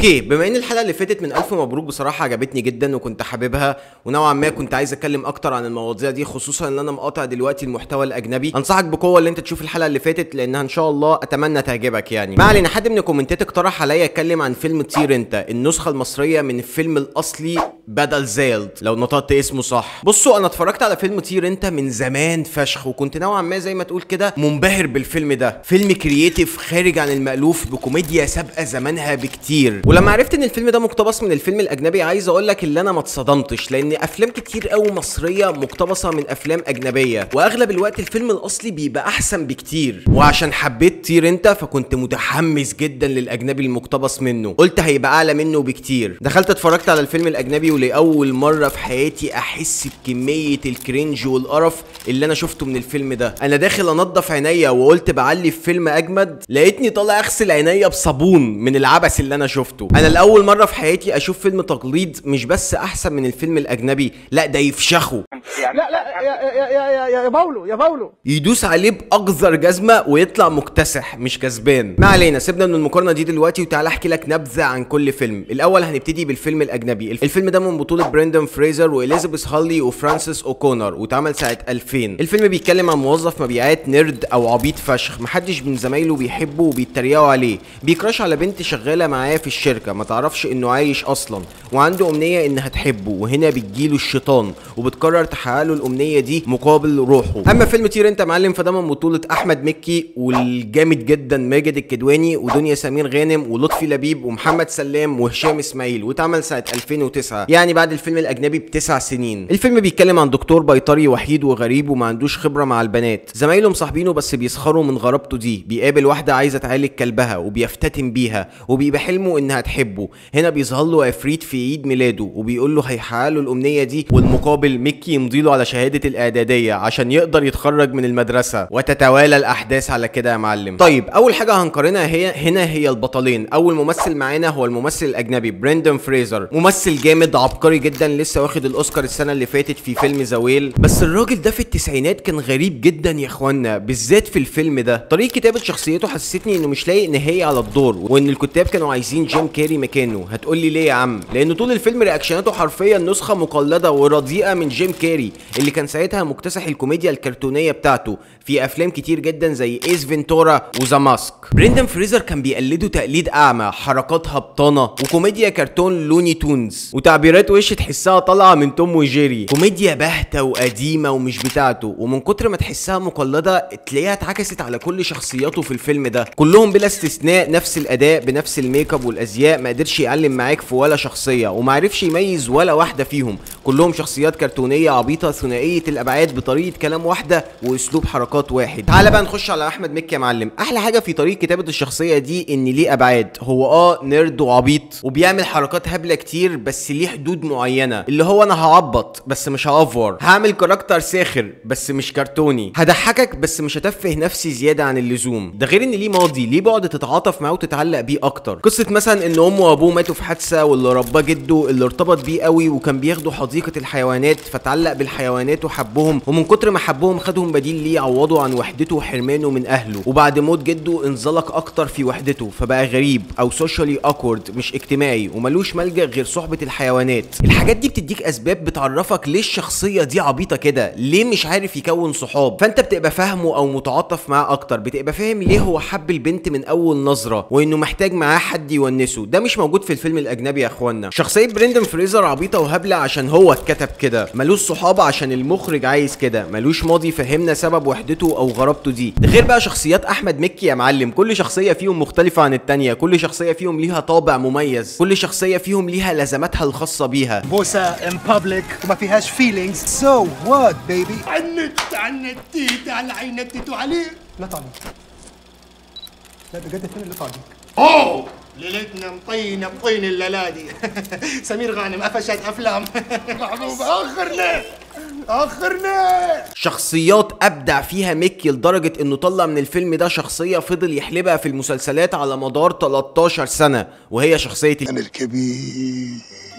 اوكي بما ان الحلقه اللي فاتت من الف مبروك بصراحه عجبتني جدا وكنت حاببها ونوعا ما كنت عايز اتكلم اكتر عن المواضيع دي خصوصا ان انا مقاطع دلوقتي المحتوى الاجنبي انصحك بقوه ان انت تشوف الحلقه اللي فاتت لانها ان شاء الله اتمنى تعجبك يعني ما علينا حد من الكومنتات اقترح عليا اتكلم عن فيلم طير انت النسخه المصريه من الفيلم الاصلي بدل زيلد لو نطقت اسمه صح بصوا انا اتفرجت على فيلم طير انت من زمان فشخ وكنت نوعا ما زي ما تقول كده منبهر بالفيلم ده فيلم كرييتيف خارج عن المألوف بكوميديا سابقه زمانها بكتير ولما عرفت ان الفيلم ده مقتبس من الفيلم الاجنبي عايز اقول لك اللي انا ما اتصدمتش لان افلام كتير قوي مصريه مقتبسه من افلام اجنبيه واغلب الوقت الفيلم الاصلي بيبقى احسن بكتير وعشان حبيت طير انت فكنت متحمس جدا للاجنبي المقتبس منه قلت هيبقى اعلى منه بكتير دخلت اتفرجت على الفيلم الاجنبي ولاول مره في حياتي احس بكميه الكرنج والقرف اللي انا شفته من الفيلم ده انا داخل انضف عينيا وقلت بعلي في فيلم اجمد لقيتني طالع اغسل عينيا بصابون من العبث اللي انا شفته انا لاول مره في حياتي اشوف فيلم تقليد مش بس احسن من الفيلم الاجنبي لا ده يفشخه لا لا يا يا يا يا, يا, يا باولو يا باولو يدوس عليه باقذر جزمه ويطلع مكتسح مش كسبان ما علينا سيبنا من المقارنه دي دلوقتي وتعالى احكي لك نبذه عن كل فيلم الاول هنبتدي بالفيلم الاجنبي الفيلم ده من بطوله بريندون فريزر واليزابيث هالي وفرانسيس اوكونر واتعمل سنه 2000 الفيلم بيتكلم عن موظف مبيعات نيرد او عبيط فشخ محدش من زمايله بيحبه وبيتريقوا عليه بيكراش على بنت شغاله معاه في الشركه ما تعرفش انه عايش اصلا وعنده امنيه انها تحبه وهنا بتجيله الشيطان وبتقرر تحقق له الامنيه دي مقابل روحه اما فيلم طير انت معلم فده من بطوله احمد مكي والجامد جدا ماجد الكدواني ودنيا سمير غانم ولطفي لبيب ومحمد سلام وهشام اسماعيل واتعمل سنه 2009 يعني بعد الفيلم الاجنبي بتسع سنين الفيلم بيتكلم عن دكتور بيطري وحيد وغريب وما عندوش خبره مع البنات زمايله مصاحبينه بس بيسخروا من غرابته دي بيقابل واحده عايزه تعالج كلبها وبيفتتن بيها وبيبقى حلمه انها تحبه هنا بيظهر له عفريت في عيد ميلاده وبيقول له هيحقق له الامنيه دي والمقابل ميكي يمضي له على شهاده الاعداديه عشان يقدر يتخرج من المدرسه وتتوالى الاحداث على كده يا معلم طيب اول حاجه هنقارنها هي هنا هي البطلين اول ممثل معانا هو الممثل الاجنبي بريندون فريزر ممثل جامد عبقري جدا لسه واخد الاوسكار السنه اللي فاتت في فيلم زويل بس الراجل ده في التسعينات كان غريب جدا يا اخوانا بالذات في الفيلم ده طريقه كتابه شخصيته حسستني انه مش لايق نهائي على الدور وان الكتاب كانوا عايزين جيم كاري مكانه هتقول لي ليه يا عم لان طول الفيلم رياكشناته حرفيا نسخه مقلده ورديئه من جيم كاري اللي كان ساعتها مكتسح الكوميديا الكرتونيه بتاعته في افلام كتير جدا زي ايس فينتورا وذا ماسك بريندن فريزر كان بيقلده تقليد اعمى حركات هبطانه وكوميديا كرتون لوني تونز وتعبيرات وش تحسها طالعه من توم وجيري كوميديا باهته وقديمه ومش بتاعته ومن كتر ما تحسها مقلده تلاقيها اتعكست على كل شخصياته في الفيلم ده كلهم بلا استثناء نفس الاداء بنفس الميك اب والازياء ما قدرش يعلم معاك في ولا شخصيه وما عرفش يميز ولا واحده فيهم كلهم شخصيات كرتونيه عبيطه ثنائيه الابعاد بطريقه كلام واحده واسلوب حركات واحد تعالى بقى نخش على احمد مكي يا معلم احلى حاجه في طريقه كتابه الشخصيه دي ان ليه ابعاد هو اه نيرد وعبيط وبيعمل حركات هبله كتير بس ليه حدود معينه اللي هو انا هعبط بس مش هافور هعمل كاركتر ساخر بس مش كرتوني هضحكك بس مش هتفه نفسي زياده عن اللزوم ده غير ان ليه ماضي ليه بعد تتعاطف معاه وتتعلق بيه اكتر قصه مثلا ان امه وابوه ماتوا في حادثه واللي رباه جده اللي ارتبط بيه قوي وكان بياخدوا حديقه الحيوانات فتعلق بالحيوانات وحبهم ومن كتر ما حبهم خدهم بديل ليه يعوضوا عن وحدته وحرمانه من اهله وبعد موت جده انزلق اكتر في وحدته فبقى غريب او سوشيالي اوكورد مش اجتماعي وملوش ملجا غير صحبه الحيوانات الحاجات دي بتديك اسباب بتعرفك ليه الشخصيه دي عبيطه كده ليه مش عارف يكون صحاب فانت بتبقى فاهمه او متعاطف معاه اكتر بتبقى فاهم ليه هو حب البنت من اول نظره وانه محتاج معاه حد يونسه ده مش موجود في الفيلم الاجنبي يا اخوانا شخصيه بريندون فريزر عبيطه وهبله عشان هو اتكتب كده ملوش صحاب عشان المخرج عايز كده ملوش ماضي فهمنا سبب وحدته او غرابته دي ده غير بقى شخصيات احمد مكي يا معلم كل شخصيه فيهم مختلفه عن التانية كل شخصيه فيهم ليها طابع مميز كل شخصيه فيهم ليها لازماتها الخاصه بيها بوسه ان بابليك وما فيهاش فيلينجز سو وات بيبي عنت عنتيت على عينتت عليه لا تعليق لا بجد فين اللي تعليق اوه ليلتنا مطينة بطين الليلة دي سمير غانم قفشت افلام محبوب اخرنا اخرنا شخصيات ابدع فيها ميكي لدرجه انه طلع من الفيلم ده شخصيه فضل يحلبها في المسلسلات على مدار 13 سنه وهي شخصيه انا الكبير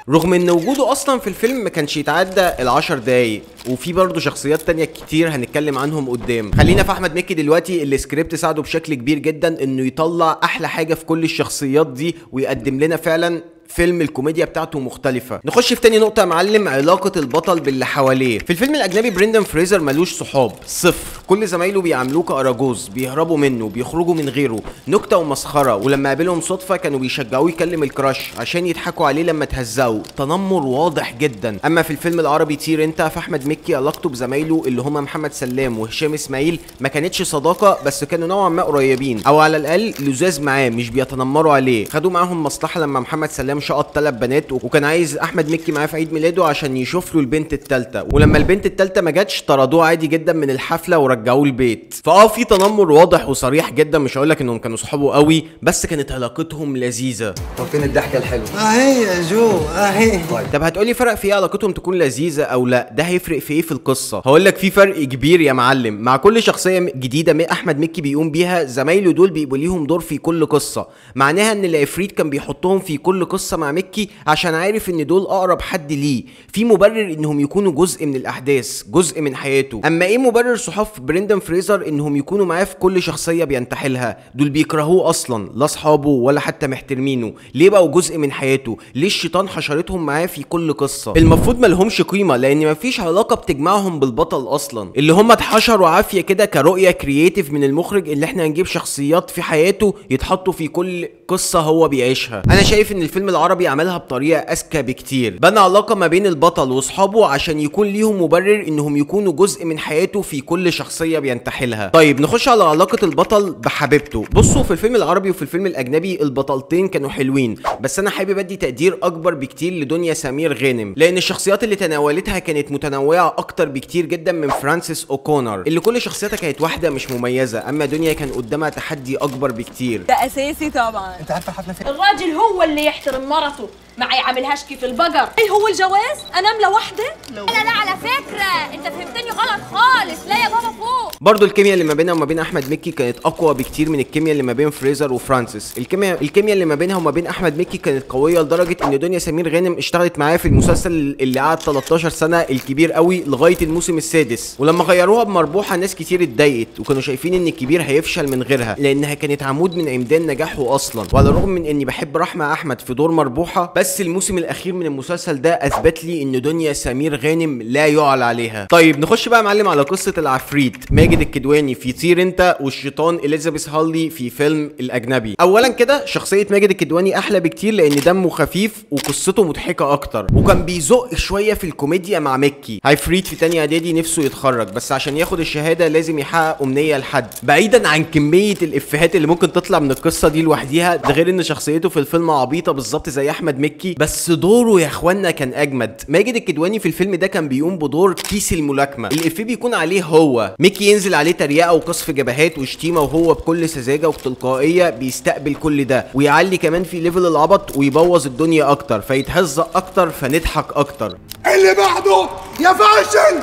رغم ان وجوده اصلا في الفيلم ما كانش يتعدى العشر دقايق وفي برضه شخصيات تانية كتير هنتكلم عنهم قدام خلينا في احمد مكي دلوقتي السكريبت ساعده بشكل كبير جدا انه يطلع احلى حاجه في كل الشخصيات دي ويقدم لنا فعلا فيلم الكوميديا بتاعته مختلفة نخش في تاني نقطة يا معلم علاقة البطل باللي حواليه في الفيلم الأجنبي بريندن فريزر ملوش صحاب صفر كل زمايله بيعاملوه كأراجوز بيهربوا منه بيخرجوا من غيره نكتة ومسخرة ولما قابلهم صدفة كانوا بيشجعوه يكلم الكراش عشان يضحكوا عليه لما تهزقوا تنمر واضح جدا أما في الفيلم العربي طير انت فأحمد مكي علاقته بزمايله اللي هما محمد سلام وهشام إسماعيل ما كانتش صداقة بس كانوا نوعا ما قريبين أو على الأقل لزاز معاه مش بيتنمروا عليه خدوا معاهم مصلحة لما محمد سلام شقط ثلاث بنات وكان عايز احمد مكي معاه في عيد ميلاده عشان يشوف له البنت الثالثه ولما البنت الثالثه ما جاتش طردوه عادي جدا من الحفله ورجعوه البيت فاه في تنمر واضح وصريح جدا مش هقول لك انهم كانوا صحابه قوي بس كانت علاقتهم لذيذه طب فين الضحكه الحلوه اهي يا جو اهي طب هتقولي فرق في ايه علاقتهم تكون لذيذه او لا ده هيفرق في ايه في القصه هقول لك في فرق كبير يا معلم مع كل شخصيه جديده م- احمد مكي بيقوم بيها زمايله دول بيبقوا ليهم دور في كل قصه معناها ان العفريت كان بيحطهم في كل قصه مع مكي عشان عارف ان دول اقرب حد ليه في مبرر انهم يكونوا جزء من الاحداث جزء من حياته اما ايه مبرر صحاب بريندن فريزر انهم يكونوا معاه في كل شخصيه بينتحلها دول بيكرهوه اصلا لا اصحابه ولا حتى محترمينه ليه بقوا جزء من حياته ليه الشيطان حشرتهم معاه في كل قصه المفروض ما لهمش قيمه لان مفيش علاقه بتجمعهم بالبطل اصلا اللي هم اتحشروا عافيه كده كرؤيه كرييتيف من المخرج اللي احنا هنجيب شخصيات في حياته يتحطوا في كل قصه هو بيعيشها انا شايف ان الفيلم العربي عملها بطريقه اذكى بكتير بنى علاقه ما بين البطل واصحابه عشان يكون ليهم مبرر انهم يكونوا جزء من حياته في كل شخصيه بينتحلها طيب نخش على علاقه البطل بحبيبته بصوا في الفيلم العربي وفي الفيلم الاجنبي البطلتين كانوا حلوين بس انا حابب ادي تقدير اكبر بكتير لدنيا سمير غانم لان الشخصيات اللي تناولتها كانت متنوعه اكتر بكتير جدا من فرانسيس اوكونر اللي كل شخصيتها كانت واحده مش مميزه اما دنيا كان قدامها تحدي اكبر بكتير ده اساسي طبعا انت عارفه الحفله فين الراجل هو اللي يحترم مرته ما يعاملهاش كيف البقر ايه هو الجواز انام لوحده لا لا على فكرة انت فهمتني غلط خالص لا يا بابا فوق برضو الكيمياء اللي ما بينها وما بين احمد مكي كانت اقوى بكتير من الكيمياء اللي ما بين فريزر وفرانسيس الكيمياء الكيمياء اللي ما بينها وما بين احمد مكي كانت قويه لدرجه ان دنيا سمير غانم اشتغلت معاه في المسلسل اللي قعد 13 سنه الكبير قوي لغايه الموسم السادس ولما غيروها بمربوحه ناس كتير اتضايقت وكانوا شايفين ان الكبير هيفشل من غيرها لانها كانت عمود من عمدان نجاحه اصلا وعلى الرغم من اني بحب رحمه احمد في دور مربوحه بس الموسم الاخير من المسلسل ده اثبت لي ان دنيا سمير غانم لا يعلى عليها طيب نخش بقى يا معلم على قصه العفريت ماجد الكدواني في طير انت والشيطان اليزابيث هارلي في فيلم الاجنبي اولا كده شخصيه ماجد الكدواني احلى بكتير لان دمه خفيف وقصته مضحكه اكتر وكان بيزق شويه في الكوميديا مع مكي عفريت في تانية اعدادي نفسه يتخرج بس عشان ياخد الشهاده لازم يحقق امنيه لحد بعيدا عن كميه الافيهات اللي ممكن تطلع من القصه دي لوحديها ده غير ان شخصيته في الفيلم عبيطه بالظبط زي احمد مكي بس دوره يا اخوانا كان اجمد ماجد الكدواني في الفيلم ده كان بيقوم بدور كيس الملاكمه الافيه بيكون عليه هو ميكي ينزل عليه تريقه وقصف جبهات وشتيمه وهو بكل سذاجه وتلقائيه بيستقبل كل ده ويعلي كمان في ليفل العبط ويبوظ الدنيا اكتر فيتهزق اكتر فنضحك اكتر اللي بعده يا فاشل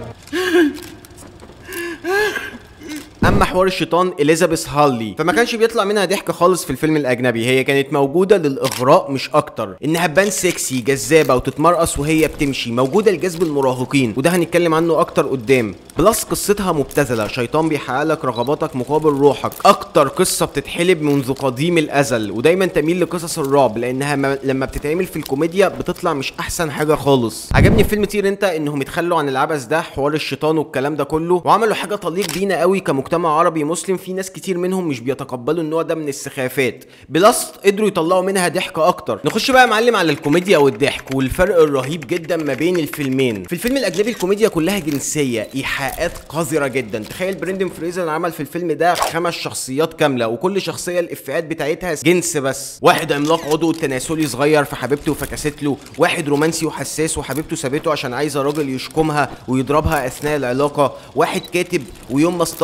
اما حوار الشيطان اليزابيث هارلي فما كانش بيطلع منها ضحك خالص في الفيلم الاجنبي هي كانت موجوده للاغراء مش اكتر انها تبان سكسي جذابه وتتمرقص وهي بتمشي موجوده لجذب المراهقين وده هنتكلم عنه اكتر قدام بلس قصتها مبتذله شيطان بيحقق لك رغباتك مقابل روحك اكتر قصه بتتحلب منذ قديم الازل ودايما تميل لقصص الرعب لانها م- لما بتتعمل في الكوميديا بتطلع مش احسن حاجه خالص عجبني في فيلم طير انت انهم يتخلوا عن العبث ده حوار الشيطان والكلام ده كله وعملوا حاجه تليق بينا قوي كمجتمع عربي مسلم في ناس كتير منهم مش بيتقبلوا النوع ده من السخافات بلس قدروا يطلعوا منها ضحك اكتر نخش بقى يا معلم على الكوميديا والضحك والفرق الرهيب جدا ما بين الفيلمين في الفيلم الاجنبي الكوميديا كلها جنسيه ايحاءات قذره جدا تخيل بريندن فريزر عمل في الفيلم ده خمس شخصيات كامله وكل شخصيه الافيهات بتاعتها جنس بس واحد عملاق عضو تناسلي صغير في حبيبته وفكست له واحد رومانسي وحساس وحبيبته سابته عشان عايزه راجل يشكمها ويضربها اثناء العلاقه واحد كاتب ويوم ما اصطاد حبيبته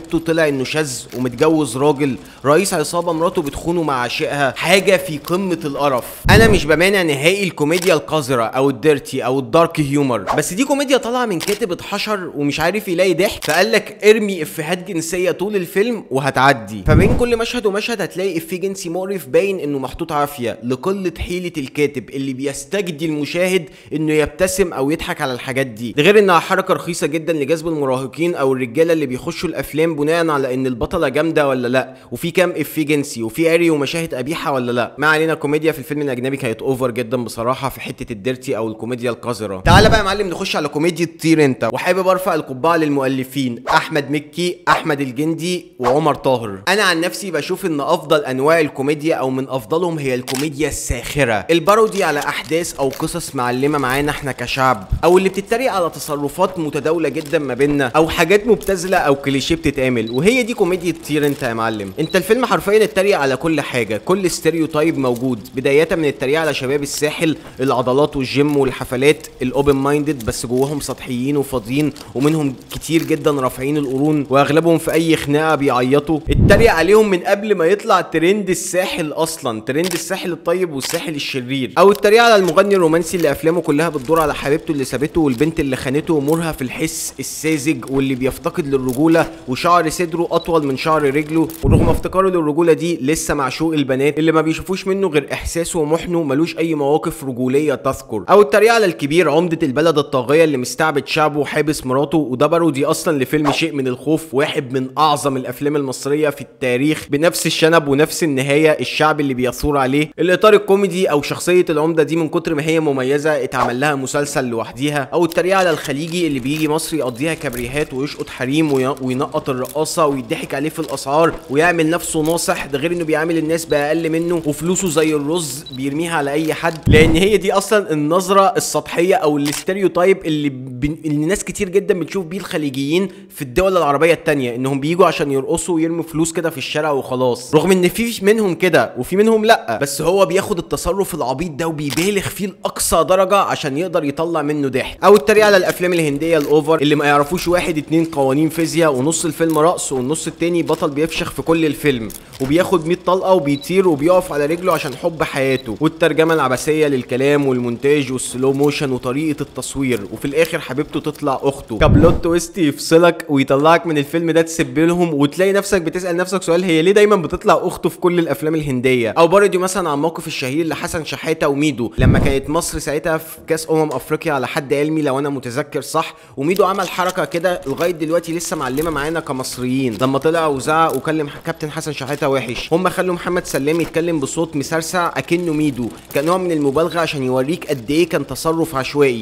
حبيبته طلع انه شاذ ومتجوز راجل رئيس عصابه مراته بتخونه مع عشقها حاجه في قمه القرف انا مش بمانع نهائي الكوميديا القذره او الديرتي او الدارك هيومر بس دي كوميديا طالعه من كاتب اتحشر ومش عارف يلاقي ضحك فقال لك ارمي افيهات جنسيه طول الفيلم وهتعدي فبين كل مشهد ومشهد هتلاقي افيه جنسي مقرف باين انه محطوط عافيه لقله حيله الكاتب اللي بيستجدي المشاهد انه يبتسم او يضحك على الحاجات دي ده غير انها حركه رخيصه جدا لجذب المراهقين او الرجاله اللي بيخشوا الافلام بناء على ان البطله جامده ولا لا وفي كام افيه جنسي وفي عري ومشاهد قبيحه ولا لا ما علينا كوميديا في الفيلم الاجنبي كانت اوفر جدا بصراحه في حته الديرتي او الكوميديا القذره تعالى بقى يا معلم نخش على كوميديا طير انت وحابب ارفع القبعه للمؤلفين احمد مكي احمد الجندي وعمر طاهر انا عن نفسي بشوف ان افضل انواع الكوميديا او من افضلهم هي الكوميديا الساخره البارودي على احداث او قصص معلمه معانا احنا كشعب او اللي بتتريق على تصرفات متداوله جدا ما بيننا او حاجات مبتذله او كليشيه بتتعمل وهي دي كوميديا طير انت يا معلم انت الفيلم حرفيا اتريق على كل حاجه كل ستيريوتايب موجود بدايه من التريقه على شباب الساحل العضلات والجيم والحفلات الاوبن مايندد بس جواهم سطحيين وفاضيين ومنهم كتير جدا رافعين القرون واغلبهم في اي خناقه بيعيطوا اتريق عليهم من قبل ما يطلع ترند الساحل اصلا ترند الساحل الطيب والساحل الشرير او التريقه على المغني الرومانسي اللي افلامه كلها بتدور على حبيبته اللي سابته والبنت اللي خانته وامورها في الحس الساذج واللي بيفتقد للرجوله وشعر صدره اطول من شعر رجله ورغم افتقاره للرجوله دي لسه معشوق البنات اللي ما بيشوفوش منه غير احساسه ومحنه ملوش اي مواقف رجوليه تذكر او التريقه على الكبير عمده البلد الطاغيه اللي مستعبد شعبه وحابس مراته وده بارودي اصلا لفيلم شيء من الخوف واحد من اعظم الافلام المصريه في التاريخ بنفس الشنب ونفس النهايه الشعب اللي بيثور عليه الاطار الكوميدي او شخصيه العمده دي من كتر ما هي مميزه اتعمل لها مسلسل لوحديها او التريقه على الخليجي اللي بيجي مصر يقضيها كبريهات ويشقط حريم وي- وينقط الرقاصه ويضحك عليه في الاسعار ويعمل نفسه ناصح ده غير انه بيعامل الناس باقل منه وفلوسه زي الرز بيرميها على اي حد لان هي دي اصلا النظره السطحيه او الاستيريوتايب اللي, بن... اللي ناس كتير جدا بتشوف بيه الخليجيين في الدول العربيه التانية انهم بيجوا عشان يرقصوا ويرموا فلوس كده في الشارع وخلاص رغم ان في منهم كده وفي منهم لا بس هو بياخد التصرف العبيط ده وبيبالغ فيه لاقصى درجه عشان يقدر يطلع منه ضحك او التريقه على الافلام الهنديه الاوفر اللي ما يعرفوش واحد اتنين قوانين فيزياء ونص الفيلم رقص والنص التاني بطل بيفشخ في كل الفيلم وبياخد 100 طلقه وبيطير وبيقف على رجله عشان حب حياته والترجمه العبثيه للكلام والمونتاج والسلو موشن وطريقه التصوير وفي الاخر حبيبته تطلع اخته كبلوت تويست يفصلك ويطلعك من الفيلم ده تسب لهم وتلاقي نفسك بتسال نفسك سؤال هي ليه دايما بتطلع اخته في كل الافلام الهنديه او بارودي مثلا عن الموقف الشهير لحسن شحاته وميدو لما كانت مصر ساعتها في كاس امم افريقيا على حد علمي لو انا متذكر صح وميدو عمل حركه كده لغايه دلوقتي لسه معلمه معانا كمصريين لما طلع وزعق وكلم كابتن حسن شحاته وحش هم خلوا محمد سلام يتكلم بصوت مسرسع اكنه ميدو كنوع من المبالغه عشان يوريك قد ايه كان تصرف عشوائي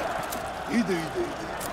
ايه ده ايه ده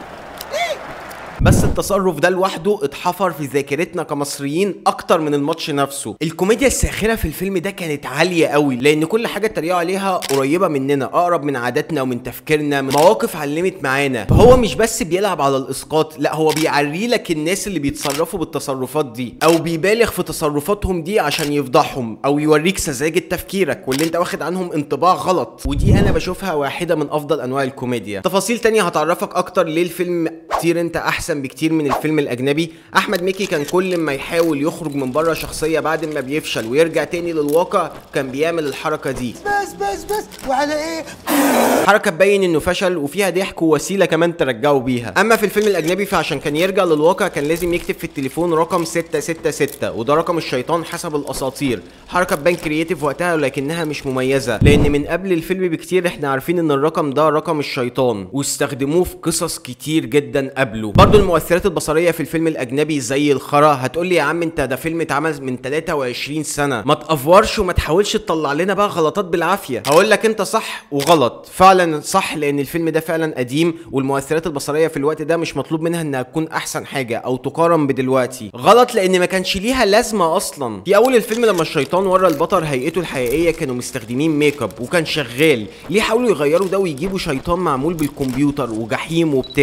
بس التصرف ده لوحده اتحفر في ذاكرتنا كمصريين اكتر من الماتش نفسه الكوميديا الساخره في الفيلم ده كانت عاليه قوي لان كل حاجه اتريقوا عليها قريبه مننا اقرب من عاداتنا ومن تفكيرنا من مواقف علمت معانا فهو مش بس بيلعب على الاسقاط لا هو بيعري لك الناس اللي بيتصرفوا بالتصرفات دي او بيبالغ في تصرفاتهم دي عشان يفضحهم او يوريك سذاجه تفكيرك واللي انت واخد عنهم انطباع غلط ودي انا بشوفها واحده من افضل انواع الكوميديا تفاصيل تانية هتعرفك اكتر ليه الفيلم كتير انت احسن بكتير من الفيلم الاجنبي احمد مكي كان كل ما يحاول يخرج من بره شخصيه بعد ما بيفشل ويرجع تاني للواقع كان بيعمل الحركه دي بس بس بس وعلى ايه حركه تبين انه فشل وفيها ضحك ووسيله كمان ترجعه بيها اما في الفيلم الاجنبي فعشان كان يرجع للواقع كان لازم يكتب في التليفون رقم 666 وده رقم الشيطان حسب الاساطير حركه تبان كرييتيف وقتها ولكنها مش مميزه لان من قبل الفيلم بكتير احنا عارفين ان الرقم ده رقم الشيطان واستخدموه في قصص كتير جدا قبله برضو المؤثرات البصريه في الفيلم الاجنبي زي الخرا هتقول لي يا عم انت ده فيلم اتعمل من 23 سنه ما تافورش وما تحاولش تطلع لنا بقى غلطات بالعافيه هقول لك انت صح وغلط فعلا صح لان الفيلم ده فعلا قديم والمؤثرات البصريه في الوقت ده مش مطلوب منها انها تكون احسن حاجه او تقارن بدلوقتي غلط لان ما كانش ليها لازمه اصلا في اول الفيلم لما الشيطان ورى البطل هيئته الحقيقيه كانوا مستخدمين ميك اب وكان شغال ليه حاولوا يغيروا ده ويجيبوا شيطان معمول بالكمبيوتر وجحيم وبتاع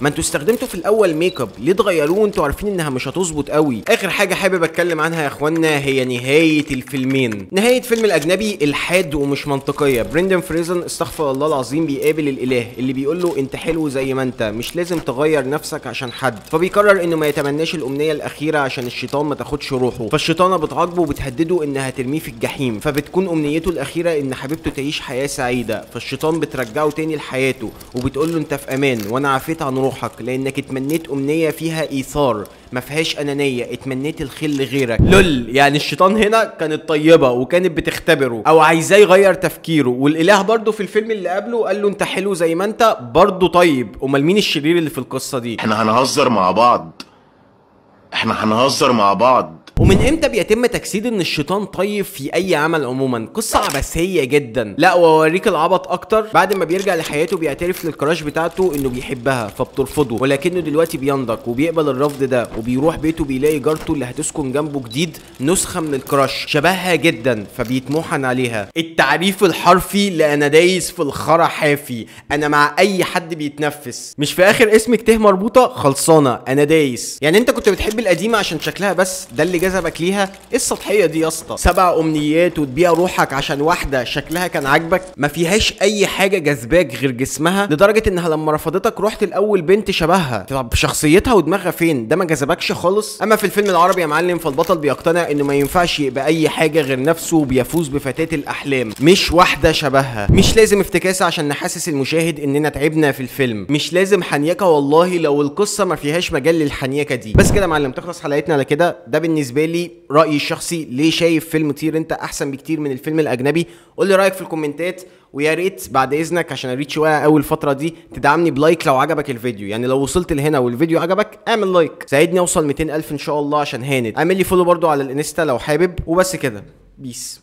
ما انتوا استخدمتوا في الاول ميك اب ليه تغيروه وانتوا عارفين انها مش هتظبط قوي اخر حاجه حابب اتكلم عنها يا اخوانا هي نهايه الفيلمين نهايه فيلم الاجنبي الحاد ومش منطقيه بريندن فريزن استغفر الله العظيم بيقابل الاله اللي بيقول له انت حلو زي ما انت مش لازم تغير نفسك عشان حد فبيقرر انه ما يتمناش الامنيه الاخيره عشان الشيطان ما تاخدش روحه فالشيطانه بتعاقبه وبتهدده انها ترميه في الجحيم فبتكون امنيته الاخيره ان حبيبته تعيش حياه سعيده فالشيطان بترجعه تاني لحياته وبتقول له انت في امان وانا عافيت عن روحك لانك اتمنيت امنيه فيها ايثار ما فيهاش انانيه اتمنيت الخير لغيرك لول يعني الشيطان هنا كانت طيبه وكانت بتختبره او عايزاه يغير تفكيره والاله برضه في الفيلم اللي قبله قال له انت حلو زي ما انت برضه طيب امال مين الشرير اللي في القصه دي احنا هنهزر مع بعض احنا هنهزر مع بعض ومن امتى بيتم تجسيد ان الشيطان طيب في اي عمل عموما قصه عبثيه جدا لا واوريك العبط اكتر بعد ما بيرجع لحياته بيعترف للكراش بتاعته انه بيحبها فبترفضه ولكنه دلوقتي بينضج وبيقبل الرفض ده وبيروح بيته بيلاقي جارته اللي هتسكن جنبه جديد نسخه من الكراش شبهها جدا فبيتموحن عليها التعريف الحرفي لانا دايس في الخرا حافي انا مع اي حد بيتنفس مش في اخر اسمك ته مربوطه خلصانه انا دايس يعني انت كنت بتحب القديمه عشان شكلها بس ده اللي جذبك ليها ايه السطحيه دي يا اسطى سبع امنيات وتبيع روحك عشان واحده شكلها كان عاجبك ما فيهاش اي حاجه جذباك غير جسمها لدرجه انها لما رفضتك رحت الاول بنت شبهها طب شخصيتها ودماغها فين ده ما جذبكش خالص اما في الفيلم العربي يا معلم فالبطل بيقتنع انه ما ينفعش يبقى اي حاجه غير نفسه وبيفوز بفتاه الاحلام مش واحده شبهها مش لازم افتكاسه عشان نحسس المشاهد اننا تعبنا في الفيلم مش لازم حنيكه والله لو القصه ما فيهاش مجال للحنيكه دي بس كده يا معلم تخلص حلقتنا على كده ده بالنسبه لي رايي الشخصي ليه شايف فيلم طير انت احسن بكتير من الفيلم الاجنبي قول لي رايك في الكومنتات ويا ريت بعد اذنك عشان اريد شويه قوي الفتره دي تدعمني بلايك لو عجبك الفيديو يعني لو وصلت لهنا والفيديو عجبك اعمل لايك ساعدني اوصل 200 الف ان شاء الله عشان هاند اعمل لي فولو برضو على الانستا لو حابب وبس كده بيس